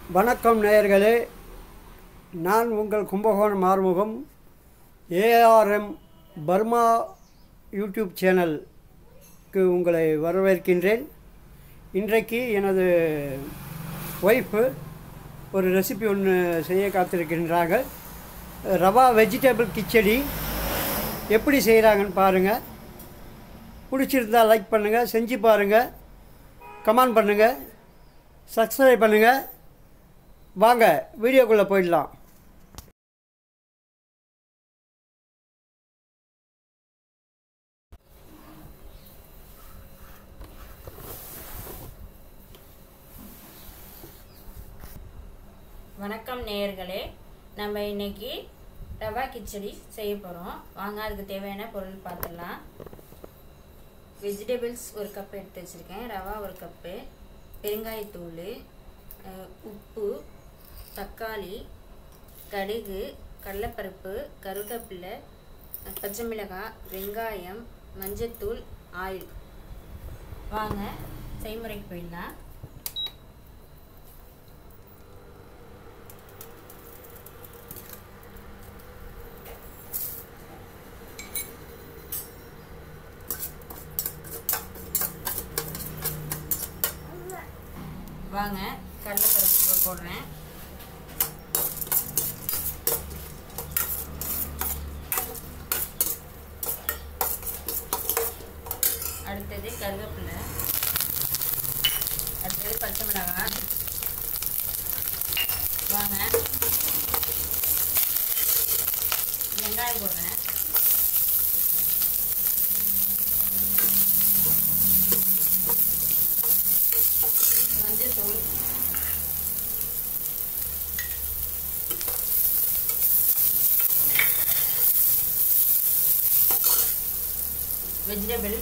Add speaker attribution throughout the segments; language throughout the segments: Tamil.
Speaker 1: வணக்கம் நேயர்களே நான் உங்கள் Kumbakonam Arumugam ARM Burma YouTube சேனலுக்கு உங்களை வரவேற்கின்றேன் இன்றைக்கு எனது ஒய்ஃபு ஒரு ரெசிபி ஒன்று செய்ய காத்திருக்கின்றார்கள் ரவா வெஜிடபிள் கிச்சடி எப்படி செய்கிறாங்கன்னு பாருங்கள் பிடிச்சிருந்தா லைக் பண்ணுங்கள் செஞ்சு பாருங்கள் கமெண்ட் பண்ணுங்கள் சப்ஸ்கிரைப் பண்ணுங்கள் வாங்க வீடியோக்குள்ளே போயிடலாம்
Speaker 2: வணக்கம் நேயர்களே நம்ம இன்னைக்கு ரவா கிச்சடி செய்ய போகிறோம் வாங்க அதுக்கு தேவையான பொருள் பார்த்துடலாம் வெஜிடபிள்ஸ் ஒரு கப் எடுத்து வச்சுருக்கேன் ரவா ஒரு கப்பு பெருங்காயத்தூள் அஹ், உப்பு தக்காளி கடுகு கடலைப்பருப்பு கருவேப்பிலை பச்சை மிளகாய் வெங்காயம் மஞ்சத்தூள் ஆயில் வாங்க செய்முறைக்கு போயிடலாம் வாங்க கடலைப்பருப்பு போடுறேன் அடுத்தது கருவேப்பிலை அடுத்தது பச்சை மிளகாய் வாங்க வெங்காயம் போடுறேன் மஞ்சள் தூள் வெஜிடபிள்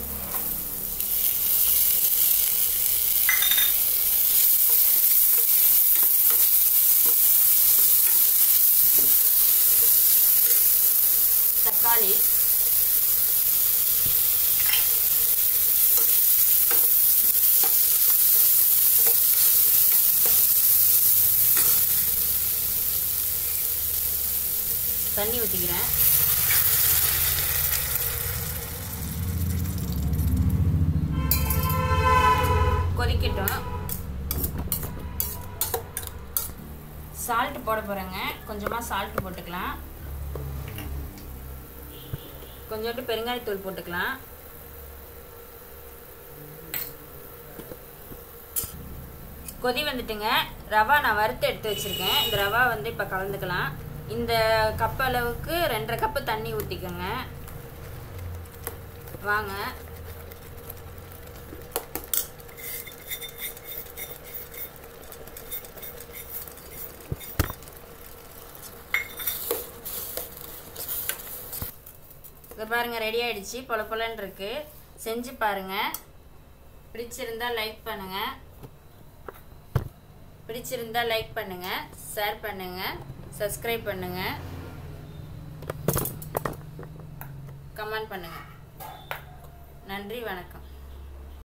Speaker 2: தக்காளி தண்ணி ஊற்றிக்கிறேன் கொதிக்கட்டும் சால்ட் போட போகிறேங்க கொஞ்சமாக சால்ட் போட்டுக்கலாம் கொஞ்சோண்டு பெருங்காயத்தூள் போட்டுக்கலாம் கொதி வந்துட்டுங்க ரவா நான் வறுத்து எடுத்து வச்சுருக்கேன் இந்த ரவா வந்து இப்போ கலந்துக்கலாம் இந்த கப் அளவுக்கு ரெண்டரை கப்பு தண்ணி ஊற்றிக்கோங்க வாங்க இதை பாருங்கள் ரெடி ஆயிடுச்சு பொல பொலன்னு இருக்கு செஞ்சு பாருங்கள் பிடிச்சிருந்தா லைக் பண்ணுங்கள் பிடிச்சிருந்தா லைக் பண்ணுங்கள் ஷேர் பண்ணுங்கள் சப்ஸ்கிரைப் பண்ணுங்கள் கமெண்ட் பண்ணுங்கள் நன்றி வணக்கம்